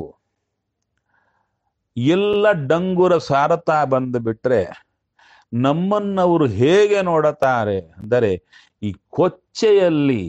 ಎಲ್ಲ ಡಂಗುರ ಸಾರತಾ ಬಂದುಬಿಟ್ರೆ ನಮ್ಮನ್ನವರು ಹೇಗೆ ನೋಡುತ್ತಾರೆ ಅಂದರೆ ಈ ಕೊಚ್ಚೆಯಲ್ಲಿ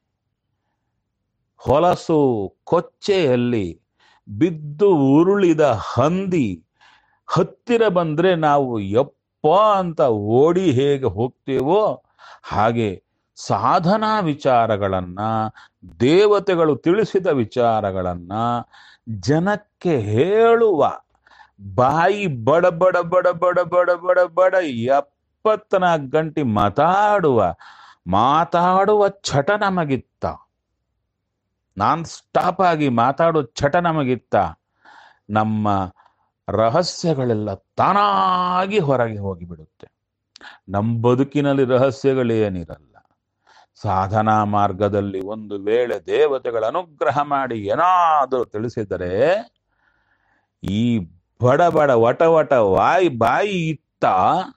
ಹೊಲಸು ಕೊಚ್ಚೆಯಲ್ಲಿ ಬಿದ್ದು ಉರುಳಿದ ಹಂದಿ ಹತ್ತಿರ ಬಂದ್ರೆ ನಾವು ಯಪ್ಪ ಅಂತ ಓಡಿ ಹೇಗೆ ಹೋಗ್ತೇವೋ ಹಾಗೆ ಸಾಧನಾ ವಿಚಾರಗಳನ್ನ ದೇವತೆಗಳು ತಿಳಿಸಿದ ವಿಚಾರಗಳನ್ನ ಜನಕ್ಕೆ ಹೇಳುವ ಬಾಯಿ ಬಡ ಬಡ ಬಡ ಬಡ ಬಡ ಬಡ ಬಡ ಎಪ್ಪತ್ನಾಲ್ಕು ಗಂಟೆ ಮಾತಾಡುವ ಮಾತಾಡುವ ಚಟ ನಮಗಿತ್ತ ನಾನ್ ಸ್ಟಾಪ್ ಆಗಿ ಮಾತಾಡೋ ಚಟ ನಮಗಿತ್ತ ನಮ್ಮ ರಹಸ್ಯಗಳೆಲ್ಲ ತಾನಾಗಿ ಹೊರಗೆ ಹೋಗಿಬಿಡುತ್ತೆ ನಮ್ಮ ಬದುಕಿನಲ್ಲಿ ರಹಸ್ಯಗಳೇನಿರಲ್ಲ ಸಾಧನಾ ಮಾರ್ಗದಲ್ಲಿ ಒಂದು ವೇಳೆ ದೇವತೆಗಳ ಅನುಗ್ರಹ ಮಾಡಿ ಏನಾದರೂ ತಿಳಿಸಿದರೆ ಈ ಬಡ ಬಡ ವಟ ವಟ ವಾಯಿ ಬಾಯಿ ಇತ್ತ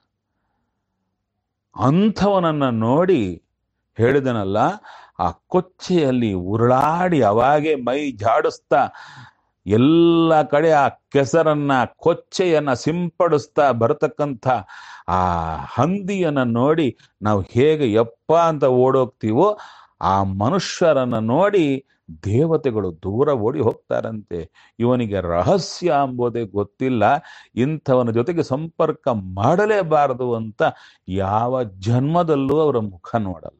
ಅಂಥವನನ್ನ ನೋಡಿ ಹೇಳಿದನಲ್ಲ ಆ ಕೊಚ್ಚೆಯಲ್ಲಿ ಉರುಳಾಡಿ ಅವಾಗೆ ಮೈ ಜಾಡಿಸ್ತಾ ಎಲ್ಲ ಕಡೆ ಆ ಕೆಸರನ್ನ ಕೊಚ್ಚೆಯನ್ನ ಸಿಂಪಡಿಸ್ತಾ ಬರತಕ್ಕಂಥ ಆ ಹಂದಿಯನ್ನ ನೋಡಿ ನಾವು ಹೇಗೆ ಯಪ್ಪ ಅಂತ ಓಡೋಗ್ತೀವೋ ಆ ಮನುಷ್ಯರನ್ನ ನೋಡಿ ದೇವತೆಗಳು ದೂರ ಓಡಿ ಹೋಗ್ತಾರಂತೆ ಇವನಿಗೆ ರಹಸ್ಯ ಎಂಬುದೇ ಗೊತ್ತಿಲ್ಲ ಇಂಥವನ ಜೊತೆಗೆ ಸಂಪರ್ಕ ಮಾಡಲೇಬಾರದು ಅಂತ ಯಾವ ಜನ್ಮದಲ್ಲೂ ಅವರ ಮುಖ ನೋಡಲ್ಲ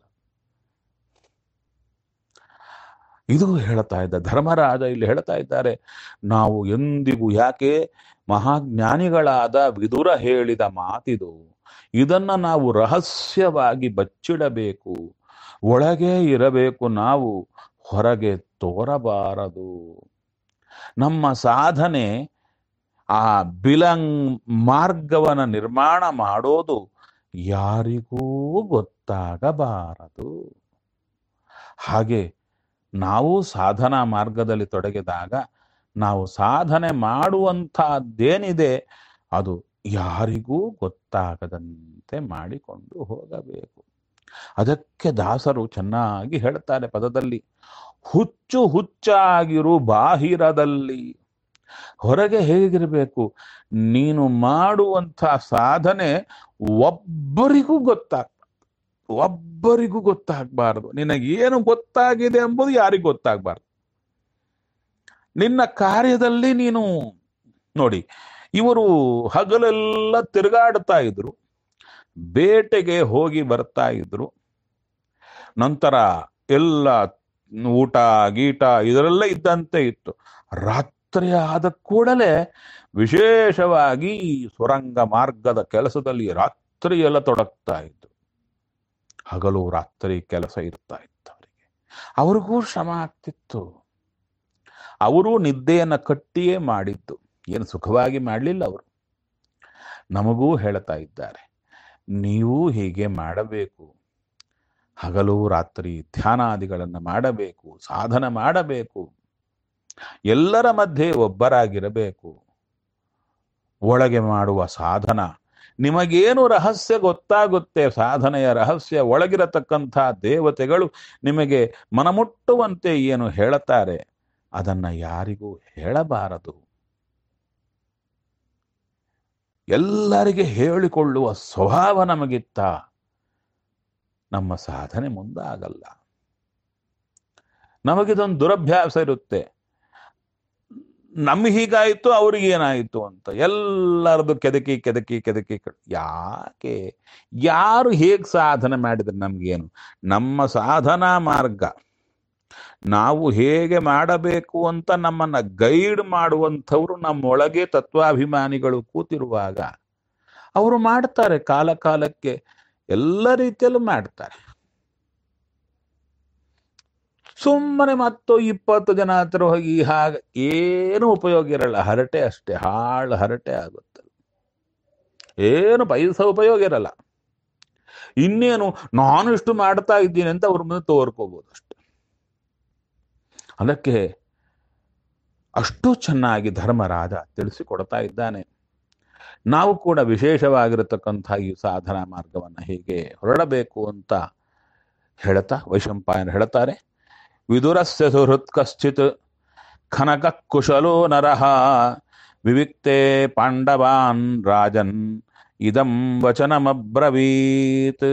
ಇದು ಹೇಳ್ತಾ ಇದ್ದ ಧರ್ಮರಾಜ ಇಲ್ಲಿ ಹೇಳ್ತಾ ಇದ್ದಾರೆ ನಾವು ಎಂದಿಗೂ ಯಾಕೆ ಮಹಾಜ್ಞಾನಿಗಳಾದ ವಿದುರ ಹೇಳಿದ ಮಾತಿದು ಇದನ್ನ ನಾವು ರಹಸ್ಯವಾಗಿ ಬಚ್ಚಿಡಬೇಕು ಒಳಗೆ ಇರಬೇಕು ನಾವು ಹೊರಗೆ ತೋರಬಾರದು ನಮ್ಮ ಸಾಧನೆ ಆ ಬಿಲಂಗ್ ಮಾರ್ಗವನ್ನ ನಿರ್ಮಾಣ ಮಾಡೋದು ಯಾರಿಗೂ ಗೊತ್ತಾಗಬಾರದು ಹಾಗೆ ನಾವು ಸಾಧನಾ ಮಾರ್ಗದಲ್ಲಿ ತೊಡಗಿದಾಗ ನಾವು ಸಾಧನೆ ಮಾಡುವಂತಹದ್ದೇನಿದೆ ಅದು ಯಾರಿಗೂ ಗೊತ್ತಾಗದಂತೆ ಮಾಡಿಕೊಂಡು ಹೋಗಬೇಕು ಅದಕ್ಕೆ ದಾಸರು ಚೆನ್ನಾಗಿ ಹೇಳ್ತಾರೆ ಪದದಲ್ಲಿ ಹುಚ್ಚು ಹುಚ್ಚಾಗಿರು ಬಾಹಿರದಲ್ಲಿ ಹೊರಗೆ ಹೇಗಿರಬೇಕು ನೀನು ಮಾಡುವಂಥ ಸಾಧನೆ ಒಬ್ಬರಿಗೂ ಗೊತ್ತಾಗ ಒಬ್ಬರಿಗೂ ಗೊತ್ತಾಗಬಾರದು ನಿನಗೇನು ಗೊತ್ತಾಗಿದೆ ಎಂಬುದು ಯಾರಿಗೂ ಗೊತ್ತಾಗಬಾರ್ದು ನಿನ್ನ ಕಾರ್ಯದಲ್ಲಿ ನೀನು ನೋಡಿ ಇವರು ಹಗಲೆಲ್ಲ ತಿರುಗಾಡ್ತಾ ಇದ್ರು ಬೇಟೆಗೆ ಹೋಗಿ ಬರ್ತಾ ಇದ್ರು ನಂತರ ಎಲ್ಲ ಊಟ ಗೀಟ ಇದರೆಲ್ಲ ಇದ್ದಂತೆ ಇತ್ತು ರಾತ್ರಿ ಆದ ಕೂಡಲೇ ವಿಶೇಷವಾಗಿ ಸುರಂಗ ಮಾರ್ಗದ ಕೆಲಸದಲ್ಲಿ ರಾತ್ರಿ ಎಲ್ಲ ತೊಡಗ್ತಾ ಇದ್ರು ಹಗಲು ರಾತ್ರಿ ಕೆಲಸ ಇರ್ತಾ ಇತ್ತು ಅವರಿಗೆ ಅವ್ರಿಗೂ ಶ್ರಮ ಆಗ್ತಿತ್ತು ಅವರು ನಿದ್ದೆಯನ್ನು ಕಟ್ಟಿಯೇ ಮಾಡಿದ್ದು ಏನು ಸುಖವಾಗಿ ಮಾಡಲಿಲ್ಲ ಅವರು ನಮಗೂ ಹೇಳ್ತಾ ಇದ್ದಾರೆ ನೀವು ಹೀಗೆ ಮಾಡಬೇಕು ಹಗಲು ರಾತ್ರಿ ಧ್ಯಾನಾದಿಗಳನ್ನು ಮಾಡಬೇಕು ಸಾಧನ ಮಾಡಬೇಕು ಎಲ್ಲರ ಮಧ್ಯೆ ಒಬ್ಬರಾಗಿರಬೇಕು ಒಳಗೆ ಮಾಡುವ ಸಾಧನ ನಿಮಗೇನು ರಹಸ್ಯ ಗೊತ್ತಾಗುತ್ತೆ ಸಾಧನೆಯ ರಹಸ್ಯ ಒಳಗಿರತಕ್ಕಂಥ ದೇವತೆಗಳು ನಿಮಗೆ ಮನಮುಟ್ಟುವಂತೆ ಏನು ಹೇಳುತ್ತಾರೆ ಅದನ್ನ ಯಾರಿಗೂ ಹೇಳಬಾರದು ಎಲ್ಲರಿಗೆ ಹೇಳಿಕೊಳ್ಳುವ ಸ್ವಭಾವ ನಮಗಿತ್ತ ನಮ್ಮ ಸಾಧನೆ ಮುಂದಾಗಲ್ಲ ನಮಗಿದೊಂದು ದುರಭ್ಯಾಸ ಇರುತ್ತೆ ನಮ್ಗೆ ಹೀಗಾಯಿತು ಅವ್ರಿಗೆ ಏನಾಯಿತು ಅಂತ ಎಲ್ಲರದು ಕೆದಕಿ ಕೆದಕಿ ಕೆದಕಿ ಕ- ಯಾಕೆ ಯಾರು ಹೇಗೆ ಸಾಧನೆ ಮಾಡಿದ್ರೆ ನಮ್ಗೇನು ನಮ್ಮ ಸಾಧನಾ ಮಾರ್ಗ ನಾವು ಹೇಗೆ ಮಾಡಬೇಕು ಅಂತ ನಮ್ಮನ್ನ ಗೈಡ್ ಮಾಡುವಂಥವ್ರು ನಮ್ಮೊಳಗೆ ತತ್ವಾಭಿಮಾನಿಗಳು ಕೂತಿರುವಾಗ ಅವರು ಮಾಡ್ತಾರೆ ಕಾಲ ಕಾಲಕ್ಕೆ ಎಲ್ಲ ರೀತಿಯಲ್ಲೂ ಮಾಡ್ತಾರೆ ಸುಮ್ಮನೆ ಮತ್ತು ಇಪ್ಪತ್ತು ಜನ ಹತ್ರ ಹೋಗಿ ಹಾಗೆ ಏನು ಉಪಯೋಗ ಇರಲ್ಲ ಹರಟೆ ಅಷ್ಟೇ ಹಾಳು ಹರಟೆ ಆಗುತ್ತೆ ಏನು ಪೈಸಾ ಉಪಯೋಗ ಇರಲ್ಲ ಇನ್ನೇನು ನಾನು ಇಷ್ಟು ಮಾಡ್ತಾ ಇದ್ದೀನಿ ಅಂತ ಅವ್ರ ಮುಂದೆ ತೋರ್ಕೋಬಹುದು ಅಷ್ಟೆ ಅದಕ್ಕೆ ಅಷ್ಟು ಚೆನ್ನಾಗಿ ಧರ್ಮರಾಜ ತಿಳಿಸಿಕೊಡ್ತಾ ಇದ್ದಾನೆ ನಾವು ಕೂಡ ವಿಶೇಷವಾಗಿರತಕ್ಕಂಥ ಈ ಸಾಧನಾ ಮಾರ್ಗವನ್ನು ಹೇಗೆ ಹೊರಡಬೇಕು ಅಂತ ಹೇಳ್ತಾ ವೈಶಂಪಾಯನ ಹೇಳ್ತಾರೆ ವಿದುರಸ್ಯ ಸುಹೃತ್ ಕಶ್ಚಿತ್ ಖನಕ ಕುಶಲೋ ನರಃ ವಿವಿಕ್ತೆ ಪಾಂಡವಾನ್ ರಾಜನ್ ಇದಂ ವಚನಮಬ್ರವೀತ್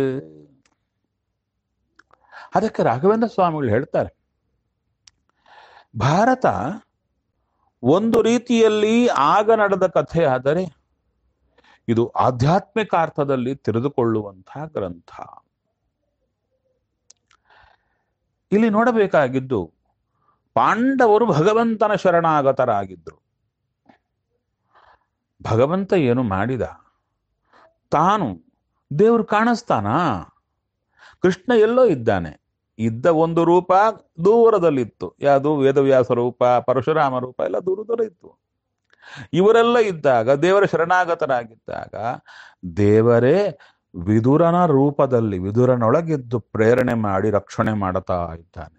ಅದಕ್ಕೆ ರಾಘವೇಂದ್ರ ಸ್ವಾಮಿಗಳು ಹೇಳ್ತಾರೆ ಭಾರತ ಒಂದು ರೀತಿಯಲ್ಲಿ ಆಗ ನಡೆದ ಕಥೆ ಆದರೆ ಇದು ಆಧ್ಯಾತ್ಮಿಕ ಅರ್ಥದಲ್ಲಿ ತಿಳಿದುಕೊಳ್ಳುವಂತಹ ಗ್ರಂಥ ಇಲ್ಲಿ ನೋಡಬೇಕಾಗಿದ್ದು ಪಾಂಡವರು ಭಗವಂತನ ಶರಣಾಗತರಾಗಿದ್ರು ಭಗವಂತ ಏನು ಮಾಡಿದ ತಾನು ದೇವರು ಕಾಣಿಸ್ತಾನಾ ಕೃಷ್ಣ ಎಲ್ಲೋ ಇದ್ದಾನೆ ಇದ್ದ ಒಂದು ರೂಪ ದೂರದಲ್ಲಿತ್ತು ಯಾವುದು ವೇದವ್ಯಾಸ ರೂಪ ಪರಶುರಾಮ ರೂಪ ಎಲ್ಲ ದೂರ ದೂರ ಇತ್ತು ಇವರೆಲ್ಲ ಇದ್ದಾಗ ದೇವರ ಶರಣಾಗತರಾಗಿದ್ದಾಗ ದೇವರೇ ವಿದುರನ ರೂಪದಲ್ಲಿ ವಿದುರನೊಳಗಿದ್ದು ಪ್ರೇರಣೆ ಮಾಡಿ ರಕ್ಷಣೆ ಮಾಡುತ್ತಾ ಇದ್ದಾನೆ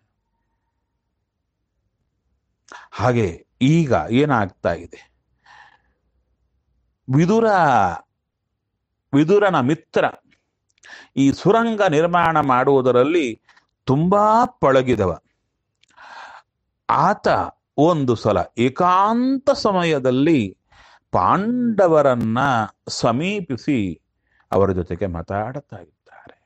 ಹಾಗೆ ಈಗ ಏನಾಗ್ತಾ ಇದೆ ವಿದುರ ವಿದುರನ ಮಿತ್ರ ಈ ಸುರಂಗ ನಿರ್ಮಾಣ ಮಾಡುವುದರಲ್ಲಿ ತುಂಬಾ ಪಳಗಿದವ ಆತ ಒಂದು ಸಲ ಏಕಾಂತ ಸಮಯದಲ್ಲಿ ಪಾಂಡವರನ್ನ ಸಮೀಪಿಸಿ ಅವರ ಜೊತೆಗೆ ಮಾತಾಡುತ್ತಾ ಇದ್ದಾರೆ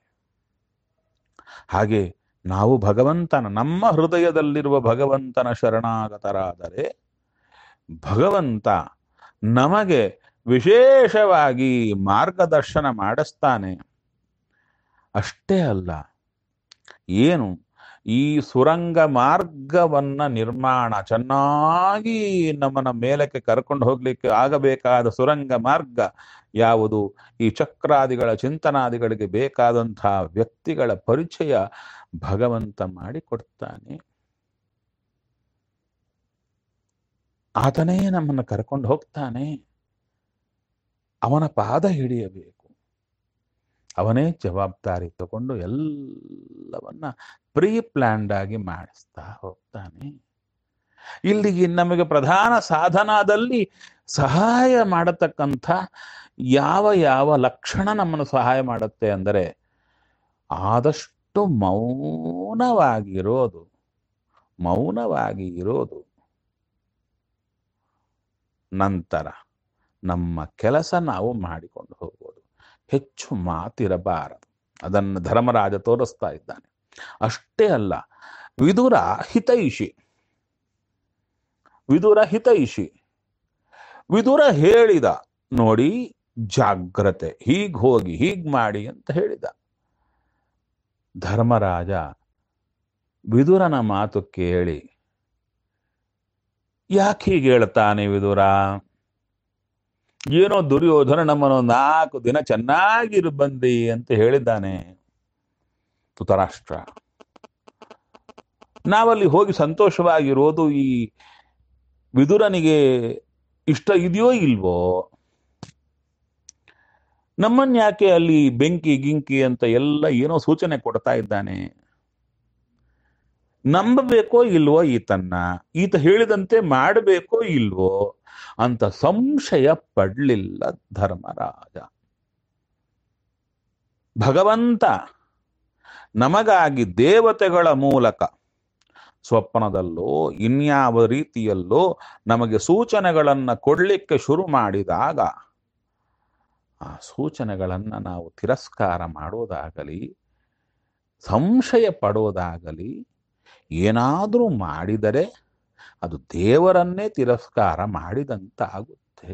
ಹಾಗೆ ನಾವು ಭಗವಂತನ ನಮ್ಮ ಹೃದಯದಲ್ಲಿರುವ ಭಗವಂತನ ಶರಣಾಗತರಾದರೆ ಭಗವಂತ ನಮಗೆ ವಿಶೇಷವಾಗಿ ಮಾರ್ಗದರ್ಶನ ಮಾಡಿಸ್ತಾನೆ ಅಷ್ಟೇ ಅಲ್ಲ ಏನು ಈ ಸುರಂಗ ಮಾರ್ಗವನ್ನ ನಿರ್ಮಾಣ ಚೆನ್ನಾಗಿ ನಮ್ಮನ್ನ ಮೇಲಕ್ಕೆ ಕರ್ಕೊಂಡು ಹೋಗ್ಲಿಕ್ಕೆ ಆಗಬೇಕಾದ ಸುರಂಗ ಮಾರ್ಗ ಯಾವುದು ಈ ಚಕ್ರಾದಿಗಳ ಚಿಂತನಾದಿಗಳಿಗೆ ಬೇಕಾದಂತಹ ವ್ಯಕ್ತಿಗಳ ಪರಿಚಯ ಭಗವಂತ ಮಾಡಿಕೊಡ್ತಾನೆ ಆತನೇ ನಮ್ಮನ್ನು ಕರ್ಕೊಂಡು ಹೋಗ್ತಾನೆ ಅವನ ಪಾದ ಹಿಡಿಯಬೇಕು ಅವನೇ ಜವಾಬ್ದಾರಿ ತಗೊಂಡು ಎಲ್ಲವನ್ನ ಪ್ರೀ ಪ್ಲ್ಯಾಂಡ್ ಆಗಿ ಮಾಡಿಸ್ತಾ ಹೋಗ್ತಾನೆ ಇಲ್ಲಿಗೆ ನಮಗೆ ಪ್ರಧಾನ ಸಾಧನದಲ್ಲಿ ಸಹಾಯ ಮಾಡತಕ್ಕಂಥ ಯಾವ ಯಾವ ಲಕ್ಷಣ ನಮ್ಮನ್ನು ಸಹಾಯ ಮಾಡುತ್ತೆ ಅಂದರೆ ಆದಷ್ಟು ಮೌನವಾಗಿರೋದು ಮೌನವಾಗಿ ಇರೋದು ನಂತರ ನಮ್ಮ ಕೆಲಸ ನಾವು ಮಾಡಿಕೊಂಡು ಹೋಗೋದು ಹೆಚ್ಚು ಮಾತಿರಬಾರದು ಅದನ್ನು ಧರ್ಮರಾಜ ತೋರಿಸ್ತಾ ಇದ್ದಾನೆ ಅಷ್ಟೇ ಅಲ್ಲ ವಿದುರ ಹಿತೈಷಿ ವಿದುರ ಹಿತೈಷಿ ವಿದುರ ಹೇಳಿದ ನೋಡಿ ಜಾಗ್ರತೆ ಹೀಗ್ ಹೋಗಿ ಹೀಗ್ ಮಾಡಿ ಅಂತ ಹೇಳಿದ ಧರ್ಮರಾಜ ವಿದುರನ ಮಾತು ಕೇಳಿ ಯಾಕೆ ಹೀಗೆ ಹೇಳ್ತಾನೆ ವಿದುರ ಏನೋ ದುರ್ಯೋಧನ ನಮ್ಮನ್ನು ನಾಲ್ಕು ದಿನ ಚೆನ್ನಾಗಿರು ಬಂದಿ ಅಂತ ಹೇಳಿದ್ದಾನೆ ಧೃತರಾಷ್ಟ್ರ ನಾವಲ್ಲಿ ಹೋಗಿ ಸಂತೋಷವಾಗಿರೋದು ಈ ವಿದುರನಿಗೆ ಇಷ್ಟ ಇದೆಯೋ ಇಲ್ವೋ ನಮ್ಮನ್ನ ಯಾಕೆ ಅಲ್ಲಿ ಬೆಂಕಿ ಗಿಂಕಿ ಅಂತ ಎಲ್ಲ ಏನೋ ಸೂಚನೆ ಕೊಡ್ತಾ ಇದ್ದಾನೆ ನಂಬಬೇಕೋ ಇಲ್ವೋ ಈತನ್ನ ಈತ ಹೇಳಿದಂತೆ ಮಾಡಬೇಕೋ ಇಲ್ವೋ ಅಂತ ಸಂಶಯ ಪಡ್ಲಿಲ್ಲ ಧರ್ಮರಾಜ ಭಗವಂತ ನಮಗಾಗಿ ದೇವತೆಗಳ ಮೂಲಕ ಸ್ವಪ್ನದಲ್ಲೋ ಇನ್ಯಾವ ರೀತಿಯಲ್ಲೋ ನಮಗೆ ಸೂಚನೆಗಳನ್ನು ಕೊಡಲಿಕ್ಕೆ ಶುರು ಮಾಡಿದಾಗ ಆ ಸೂಚನೆಗಳನ್ನು ನಾವು ತಿರಸ್ಕಾರ ಮಾಡೋದಾಗಲಿ ಸಂಶಯ ಪಡೋದಾಗಲಿ ಏನಾದರೂ ಮಾಡಿದರೆ ಅದು ದೇವರನ್ನೇ ತಿರಸ್ಕಾರ ಮಾಡಿದಂತಾಗುತ್ತೆ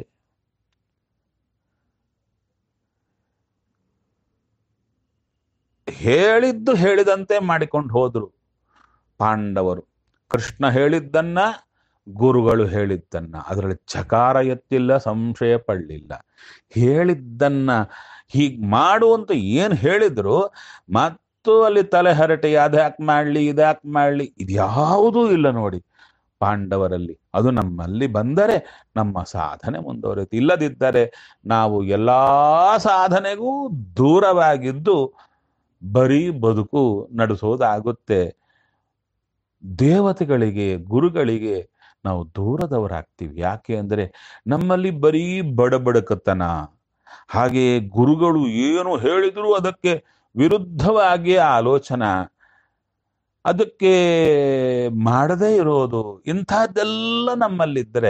ಹೇಳಿದ್ದು ಹೇಳಿದಂತೆ ಮಾಡಿಕೊಂಡು ಹೋದ್ರು ಪಾಂಡವರು ಕೃಷ್ಣ ಹೇಳಿದ್ದನ್ನ ಗುರುಗಳು ಹೇಳಿದ್ದನ್ನ ಅದರಲ್ಲಿ ಚಕಾರ ಎತ್ತಿಲ್ಲ ಸಂಶಯ ಪಡಲಿಲ್ಲ ಹೇಳಿದ್ದನ್ನ ಹೀಗ್ ಮಾಡು ಅಂತ ಏನು ಹೇಳಿದ್ರು ಮತ್ತು ಅಲ್ಲಿ ತಲೆ ಹರಟೆ ಅದ್ಯಾಕ್ ಮಾಡ್ಲಿ ಇದ್ಯಾಕ್ ಮಾಡ್ಲಿ ಇದ್ಯಾವುದೂ ಇಲ್ಲ ನೋಡಿ ಪಾಂಡವರಲ್ಲಿ ಅದು ನಮ್ಮಲ್ಲಿ ಬಂದರೆ ನಮ್ಮ ಸಾಧನೆ ಮುಂದುವರಿಯುತ್ತೆ ಇಲ್ಲದಿದ್ದರೆ ನಾವು ಎಲ್ಲಾ ಸಾಧನೆಗೂ ದೂರವಾಗಿದ್ದು ಬರೀ ಬದುಕು ನಡೆಸೋದಾಗುತ್ತೆ ದೇವತೆಗಳಿಗೆ ಗುರುಗಳಿಗೆ ನಾವು ದೂರದವರಾಗ್ತೀವಿ ಯಾಕೆ ಅಂದರೆ ನಮ್ಮಲ್ಲಿ ಬರೀ ಬಡಬಡಕತನ ಹಾಗೆ ಗುರುಗಳು ಏನು ಹೇಳಿದ್ರು ಅದಕ್ಕೆ ವಿರುದ್ಧವಾಗಿ ಆಲೋಚನಾ ಅದಕ್ಕೆ ಮಾಡದೇ ಇರೋದು ಇಂಥದ್ದೆಲ್ಲ ನಮ್ಮಲ್ಲಿದ್ದರೆ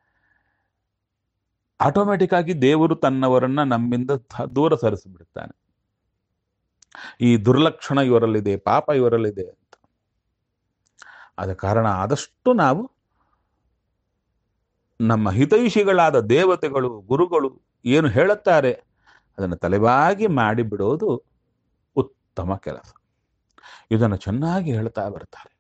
ಆಟೋಮೆಟಿಕ್ ಆಗಿ ದೇವರು ತನ್ನವರನ್ನ ನಮ್ಮಿಂದ ಥ- ದೂರ ಸರಿಸಿಬಿಡ್ತಾನೆ ಈ ದುರ್ಲಕ್ಷಣ ಇವರಲ್ಲಿದೆ ಪಾಪ ಇವರಲ್ಲಿದೆ ಅಂತ ಆದ ಕಾರಣ ಆದಷ್ಟು ನಾವು ನಮ್ಮ ಹಿತೈಷಿಗಳಾದ ದೇವತೆಗಳು ಗುರುಗಳು ಏನು ಹೇಳುತ್ತಾರೆ ಅದನ್ನು ತಲೆಬಾಗಿ ಮಾಡಿಬಿಡೋದು ಉತ್ತಮ ಕೆಲಸ ಇದನ್ನು ಚೆನ್ನಾಗಿ ಹೇಳ್ತಾ ಬರ್ತಾರೆ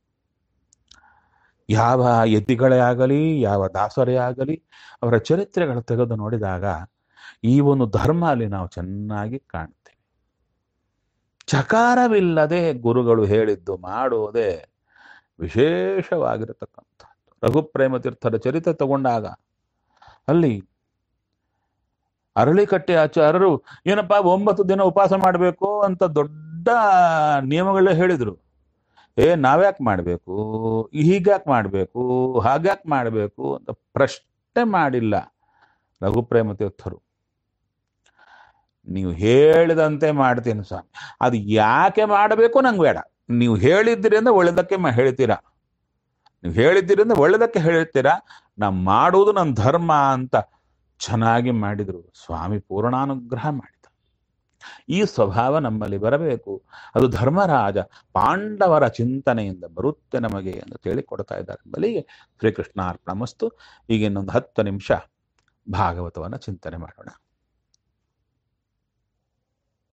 ಯಾವ ಯತಿಗಳೇ ಆಗಲಿ ಯಾವ ದಾಸರೇ ಆಗಲಿ ಅವರ ಚರಿತ್ರೆಗಳು ತೆಗೆದು ನೋಡಿದಾಗ ಈ ಒಂದು ಧರ್ಮ ಅಲ್ಲಿ ನಾವು ಚೆನ್ನಾಗಿ ಕಾಣ್ತೇವೆ ಚಕಾರವಿಲ್ಲದೆ ಗುರುಗಳು ಹೇಳಿದ್ದು ಮಾಡುವುದೇ ವಿಶೇಷವಾಗಿರತಕ್ಕಂಥದ್ದು ರಘುಪ್ರೇಮ ತೀರ್ಥರ ಚರಿತ್ರೆ ತಗೊಂಡಾಗ ಅಲ್ಲಿ ಅರಳಿಕಟ್ಟೆ ಆಚಾರ್ಯರು ಏನಪ್ಪಾ ಒಂಬತ್ತು ದಿನ ಉಪವಾಸ ಮಾಡಬೇಕು ಅಂತ ದೊಡ್ಡ ನಿಯಮಗಳೇ ಹೇಳಿದ್ರು ಏ ನಾವ್ಯಾಕೆ ಮಾಡಬೇಕು ಹೀಗ್ಯಾಕೆ ಮಾಡಬೇಕು ಹಾಗ್ಯಾಕೆ ಮಾಡಬೇಕು ಅಂತ ಪ್ರಶ್ನೆ ಮಾಡಿಲ್ಲ ರಘುಪ್ರೇಮ ತೀರ್ಥರು ನೀವು ಹೇಳಿದಂತೆ ಮಾಡ್ತೀನಿ ಸ್ವಾಮಿ ಅದು ಯಾಕೆ ಮಾಡಬೇಕು ನಂಗೆ ಬೇಡ ನೀವು ಹೇಳಿದ್ದೀರಿಂದ ಒಳ್ಳೆದಕ್ಕೆ ಮ- ಹೇಳ್ತೀರಾ ನೀವು ಹೇಳಿದ್ದೀರಿಂದ ಒಳ್ಳೆದಕ್ಕೆ ಹೇಳ್ತೀರಾ ನಾ ಮಾಡುವುದು ನನ್ನ ಧರ್ಮ ಅಂತ ಚೆನ್ನಾಗಿ ಮಾಡಿದರು ಸ್ವಾಮಿ ಪೂರ್ಣಾನುಗ್ರಹ ಮಾಡಿದ ಈ ಸ್ವಭಾವ ನಮ್ಮಲ್ಲಿ ಬರಬೇಕು ಅದು ಧರ್ಮರಾಜ ಪಾಂಡವರ ಚಿಂತನೆಯಿಂದ ಬರುತ್ತೆ ನಮಗೆ ಎಂದು ತಿಳಿಕೊಡ್ತಾ ಇದ್ದಾರೆ ಬಲಿಗೆ ಶ್ರೀಕೃಷ್ಣ ಅರ್ಪಣ ಮಸ್ತು ಈಗ ಇನ್ನೊಂದು ಹತ್ತು ನಿಮಿಷ ಭಾಗವತವನ್ನು ಚಿಂತನೆ ಮಾಡೋಣ